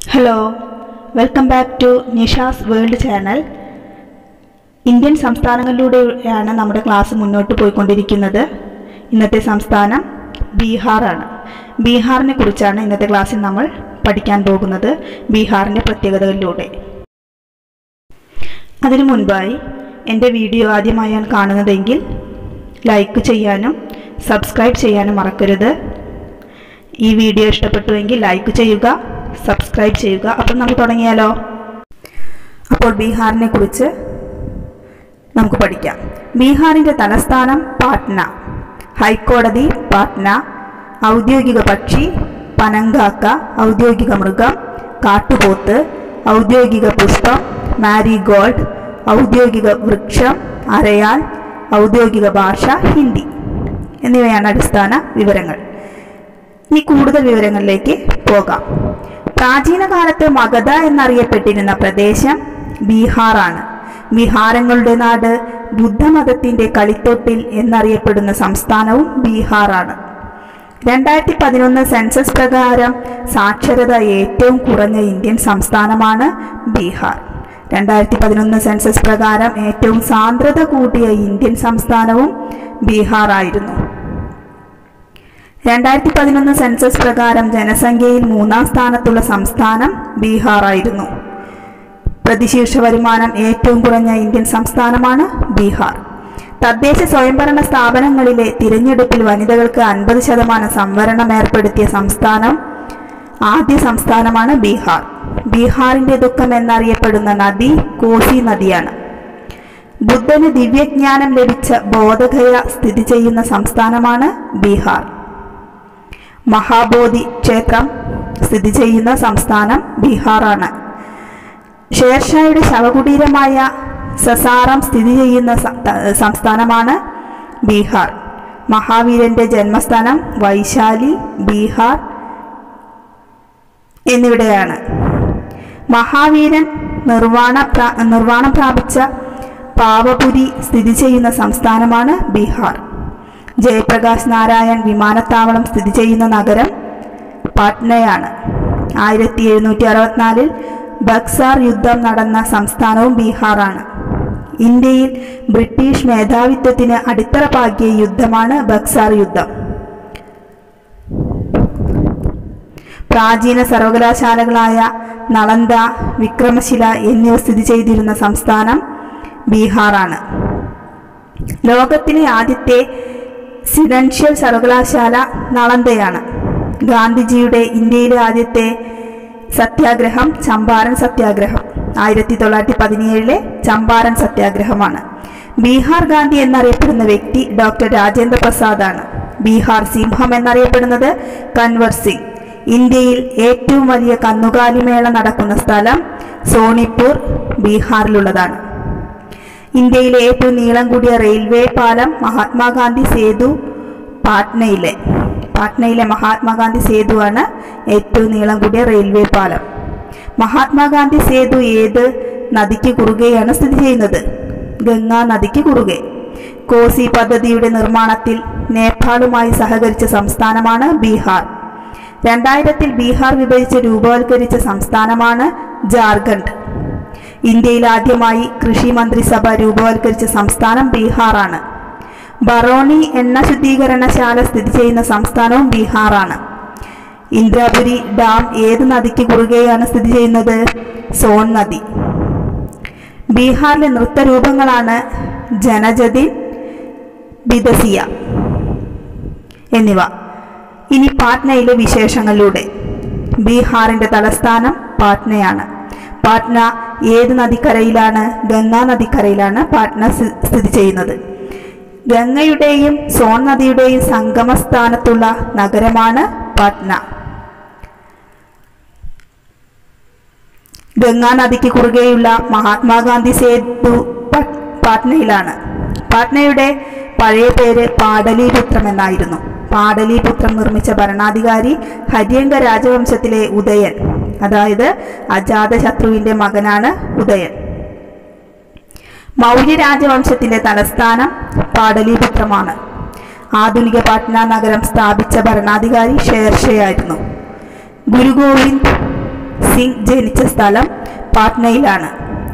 hello welcome back to Nisha's world channel Indian സംസ്ഥാനങ്ങളിലൂടെയാണ് നമ്മുടെ class മുന്നോട്ട് പോയിക്കൊണ്ടിരിക്കുന്നത് ഇന്നത്തെ സംസ്ഥാനം ബീഹാറാണ് ബീഹാറിനെ കുറിച്ചാണ് ഇന്നത്തെ ക്ലാസ്സിൽ നമ്മൾ പഠിക്കാൻ പോകുന്നത് ബീഹാറിൻ്റെ പ്രത്യേകതകളിലൂടെ അതിനു മുൻപായി എൻ്റെ വീഡിയോ ആദ്യമായാണ് കാണുന്നതെങ്കിൽ ലൈക്ക് ചെയ്യാനും സബ്സ്ക്രൈബ് ചെയ്യാനും മറക്കരുത് ഈ വീഡിയോ ഇഷ്ടപ്പെട്ടുവെങ്കിൽ ലൈക്ക് ചെയ്യുക സബ്സ്ക്രൈബ് ചെയ്യുക അപ്പം നമുക്ക് തുടങ്ങിയാലോ അപ്പോൾ ബീഹാറിനെ കുറിച്ച് നമുക്ക് പഠിക്കാം ബീഹാറിൻ്റെ തലസ്ഥാനം പാട്ന ഹൈക്കോടതി പാട്ന ഔദ്യോഗിക പക്ഷി പനങ്കാക്ക ഔദ്യോഗിക മൃഗം കാട്ടുപോത്ത് ഔദ്യോഗിക പുഷ്പം മാരിഗോൾഡ് ഔദ്യോഗിക വൃക്ഷം അരയാൽ ഔദ്യോഗിക ഭാഷ ഹിന്ദി എന്നിവയാണ് അടിസ്ഥാന വിവരങ്ങൾ ഇനി കൂടുതൽ വിവരങ്ങളിലേക്ക് പോകാം പ്രാചീന കാലത്ത് മഗധ എന്നറിയപ്പെട്ടിരുന്ന പ്രദേശം ബീഹാറാണ് ബീഹാരങ്ങളുടെ നാട് ബുദ്ധമതത്തിന്റെ കളിത്തൊട്ടിൽ എന്നറിയപ്പെടുന്ന സംസ്ഥാനവും ബീഹാറാണ് രണ്ടായിരത്തി പതിനൊന്ന് സെൻസസ് പ്രകാരം സാക്ഷരത ഏറ്റവും കുറഞ്ഞ ഇന്ത്യൻ സംസ്ഥാനമാണ് ബീഹാർ രണ്ടായിരത്തി പതിനൊന്ന് സെൻസസ് പ്രകാരം ഏറ്റവും സാന്ദ്രത കൂടിയ ഇന്ത്യൻ സംസ്ഥാനവും ബീഹാർ ആയിരുന്നു രണ്ടായിരത്തി പതിനൊന്ന് സെൻസസ് പ്രകാരം ജനസംഖ്യയിൽ മൂന്നാം സ്ഥാനത്തുള്ള സംസ്ഥാനം ബീഹാറായിരുന്നു പ്രതിശീർഷ വരുമാനം ഏറ്റവും കുറഞ്ഞ ഇന്ത്യൻ സംസ്ഥാനമാണ് ബീഹാർ തദ്ദേശ സ്വയംഭരണ സ്ഥാപനങ്ങളിലെ തിരഞ്ഞെടുപ്പിൽ വനിതകൾക്ക് അൻപത് ശതമാനം സംവരണം ഏർപ്പെടുത്തിയ സംസ്ഥാനം ആദ്യ സംസ്ഥാനമാണ് ബീഹാർ ബീഹാറിന്റെ ദുഃഖം എന്നറിയപ്പെടുന്ന നദി കോസി നദിയാണ് ബുദ്ധന് ദിവ്യജ്ഞാനം ലഭിച്ച ബോധഗയ സ്ഥിതി ചെയ്യുന്ന സംസ്ഥാനമാണ് ബീഹാർ മഹാബോധി ക്ഷേത്രം സ്ഥിതി ചെയ്യുന്ന സംസ്ഥാനം ബീഹാറാണ് ഷേർഷായുടെ ശവകുടീരമായ സസാറം സ്ഥിതി ചെയ്യുന്ന സംസ്ഥാനമാണ് ബീഹാർ മഹാവീരന്റെ ജന്മസ്ഥാനം വൈശാലി ബീഹാർ എന്നിവിടെയാണ് മഹാവീരൻ നിർവാണ നിർവാണം പ്രാപിച്ച പാവപുരി സ്ഥിതി ചെയ്യുന്ന സംസ്ഥാനമാണ് ബീഹാർ ജയപ്രകാശ് നാരായൺ വിമാനത്താവളം സ്ഥിതി ചെയ്യുന്ന നഗരം പാട്നയാണ് ആയിരത്തി എഴുന്നൂറ്റി അറുപത്തിനാലിൽ ബക്സാർ യുദ്ധം നടന്ന സംസ്ഥാനവും ബീഹാറാണ് ഇന്ത്യയിൽ ബ്രിട്ടീഷ് മേധാവിത്വത്തിന് അടിത്തറ പാകിയ യുദ്ധമാണ് ബക്സാർ യുദ്ധം പ്രാചീന സർവകലാശാലകളായ നളന്ദ വിക്രമശില എന്നിവ സ്ഥിതി ചെയ്തിരുന്ന സംസ്ഥാനം ബീഹാറാണ് ലോകത്തിലെ ആദ്യത്തെ സിഡൻഷ്യൽ സർവകലാശാല നളന്ദയാണ് ഗാന്ധിജിയുടെ ഇന്ത്യയിലെ ആദ്യത്തെ സത്യാഗ്രഹം ചമ്പാരൻ സത്യാഗ്രഹം ആയിരത്തി തൊള്ളായിരത്തി പതിനേഴിലെ ചമ്പാരൻ സത്യാഗ്രഹമാണ് ബീഹാർ ഗാന്ധി എന്നറിയപ്പെടുന്ന വ്യക്തി ഡോക്ടർ രാജേന്ദ്ര പ്രസാദ് ആണ് ബീഹാർ സിംഹം എന്നറിയപ്പെടുന്നത് കൻവർ സിംഗ് ഇന്ത്യയിൽ ഏറ്റവും വലിയ കന്നുകാലിമേള നടക്കുന്ന സ്ഥലം സോണിപ്പൂർ ബീഹാറിലുള്ളതാണ് ഇന്ത്യയിലെ ഏറ്റവും നീളം കൂടിയ റെയിൽവേ പാലം മഹാത്മാഗാന്ധി സേതു പാട്നയിലെ പാട്നയിലെ മഹാത്മാഗാന്ധി സേതുവാണ് ഏറ്റവും നീളം കൂടിയ റെയിൽവേ പാലം മഹാത്മാഗാന്ധി സേതു ഏത് നദിക്ക് കുറുകെയാണ് സ്ഥിതി ചെയ്യുന്നത് ഗംഗാ നദിക്ക് കുറുകെ കോസി പദ്ധതിയുടെ നിർമ്മാണത്തിൽ നേപ്പാളുമായി സഹകരിച്ച സംസ്ഥാനമാണ് ബീഹാർ രണ്ടായിരത്തിൽ ബീഹാർ വിഭജിച്ച് രൂപവൽക്കരിച്ച സംസ്ഥാനമാണ് ജാർഖണ്ഡ് ഇന്ത്യയിൽ ആദ്യമായി കൃഷി മന്ത്രിസഭ രൂപവൽക്കരിച്ച സംസ്ഥാനം ബീഹാറാണ് ബറോണി എണ്ണ ശുദ്ധീകരണശാല സ്ഥിതി ചെയ്യുന്ന സംസ്ഥാനവും ബീഹാറാണ് ഇന്ദ്രാപുരി ഡാം ഏത് നദിക്ക് കുറുകെയാണ് സ്ഥിതി ചെയ്യുന്നത് സോൺ നദി ബീഹാറിലെ നൃത്തരൂപങ്ങളാണ് ജനജതി ബിദസിയ എന്നിവ ഇനി പാട്നയിലെ വിശേഷങ്ങളിലൂടെ ബീഹാറിന്റെ തലസ്ഥാനം പാട്നയാണ് പാട്ന ഏത് നദിക്കരയിലാണ് ഗംഗാ നദിക്കരയിലാണ് പാട്ന സ്ഥിതി ചെയ്യുന്നത് ഗംഗയുടെയും സോൺ നദിയുടെയും സംഗമസ്ഥാനത്തുള്ള നഗരമാണ് പാട്ന ഗംഗാ നദിക്ക് കുറുകെയുള്ള മഹാത്മാഗാന്ധി സേതു പാട്നയിലാണ് പാട്നയുടെ പഴയ പേര് പാടലീപുത്രം എന്നായിരുന്നു പാടലീപുത്രം നിർമ്മിച്ച ഭരണാധികാരി ഹര്യങ്ക രാജവംശത്തിലെ ഉദയൻ അതായത് അജാതശത്രുവിന്റെ മകനാണ് ഉദയൻ മൗര്യ രാജവംശത്തിന്റെ തലസ്ഥാനം പാടലീപുത്രമാണ് ആധുനിക പാട്ന നഗരം സ്ഥാപിച്ച ഭരണാധികാരി ഷേർഷയായിരുന്നു ഗുരു ഗോവിന്ദ് സിംഗ് ജനിച്ച സ്ഥലം പാട്നയിലാണ്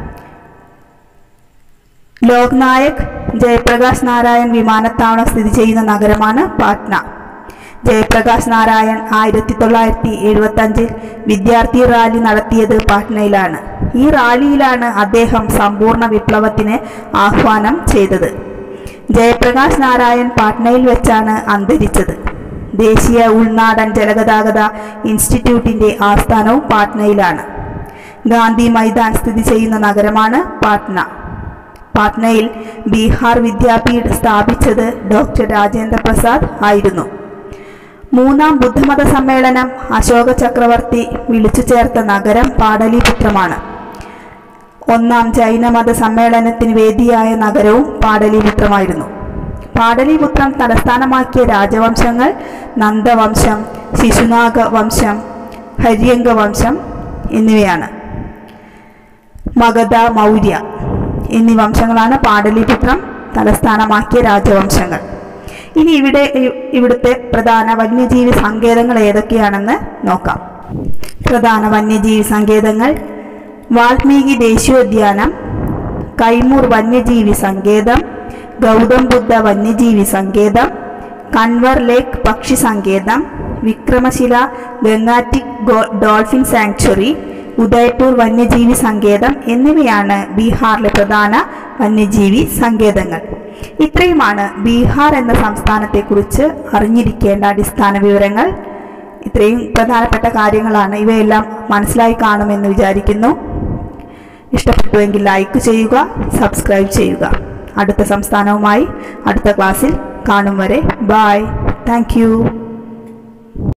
ലോക്നായക് ജയപ്രകാശ് നാരായൺ വിമാനത്താവളം സ്ഥിതി ചെയ്യുന്ന നഗരമാണ് പാട്ന ജയപ്രകാശ് നാരായൺ ആയിരത്തി തൊള്ളായിരത്തി എഴുപത്തി അഞ്ചിൽ വിദ്യാർത്ഥി റാലി നടത്തിയത് പാട്നയിലാണ് ഈ റാലിയിലാണ് അദ്ദേഹം സമ്പൂർണ്ണ വിപ്ലവത്തിന് ആഹ്വാനം ചെയ്തത് ജയപ്രകാശ് നാരായൺ പാട്നയിൽ വെച്ചാണ് അന്തരിച്ചത് ദേശീയ ഉൾനാടൻ ജലഗതാഗത ഇൻസ്റ്റിറ്റ്യൂട്ടിന്റെ ആസ്ഥാനവും പാട്നയിലാണ് ഗാന്ധി മൈതാൻ സ്ഥിതി ചെയ്യുന്ന നഗരമാണ് പാട്ന പാട്നയിൽ ബീഹാർ വിദ്യാപീഠ് സ്ഥാപിച്ചത് ഡോക്ടർ രാജേന്ദ്ര പ്രസാദ് ആയിരുന്നു മൂന്നാം ബുദ്ധമത സമ്മേളനം അശോക ചക്രവർത്തി വിളിച്ചു ചേർത്ത നഗരം പാടലിപുത്രമാണ് ഒന്നാം ജൈനമത സമ്മേളനത്തിന് വേദിയായ നഗരവും പാടലിപുത്രമായിരുന്നു പാടലിപുത്രം തലസ്ഥാനമാക്കിയ രാജവംശങ്ങൾ നന്ദവംശം ശിശുനാഗ വംശം ഹര്യങ്ക വംശം എന്നിവയാണ് മഗധ മൗര്യ എന്നീ വംശങ്ങളാണ് പാടലിപുത്രം തലസ്ഥാനമാക്കിയ രാജവംശങ്ങൾ ഇനി ഇവിടെ ഇ- ഇവിടുത്തെ പ്രധാന വന്യജീവി സങ്കേതങ്ങൾ ഏതൊക്കെയാണെന്ന് നോക്കാം പ്രധാന വന്യജീവി സങ്കേതങ്ങൾ വാൽമീകി ദേശീയോദ്യാനം കൈമൂർ വന്യജീവി സങ്കേതം ഗൗതം ബുദ്ധ വന്യജീവി സങ്കേതം കൺവർ ലേക്ക് പക്ഷി സങ്കേതം വിക്രമശില ഗംഗാറ്റിക് ഗോ- ഡോൾഫിൻ സാങ്ച്വറി ഉദയ്പൂർ വന്യജീവി സങ്കേതം എന്നിവയാണ് ബീഹാറിലെ പ്രധാന വന്യജീവി സങ്കേതങ്ങൾ ഇത്രയുമാണ് ബീഹാർ എന്ന സംസ്ഥാനത്തെക്കുറിച്ച് അറിഞ്ഞിരിക്കേണ്ട അടിസ്ഥാന വിവരങ്ങൾ ഇത്രയും പ്രധാനപ്പെട്ട കാര്യങ്ങളാണ് ഇവയെല്ലാം മനസ്സിലായി കാണുമെന്ന് വിചാരിക്കുന്നു ഇഷ്ടപ്പെട്ടുവെങ്കിൽ ലൈക്ക് ചെയ്യുക സബ്സ്ക്രൈബ് ചെയ്യുക അടുത്ത സംസ്ഥാനവുമായി അടുത്ത ക്ലാസ്സിൽ കാണും വരെ ബായ് താങ്ക്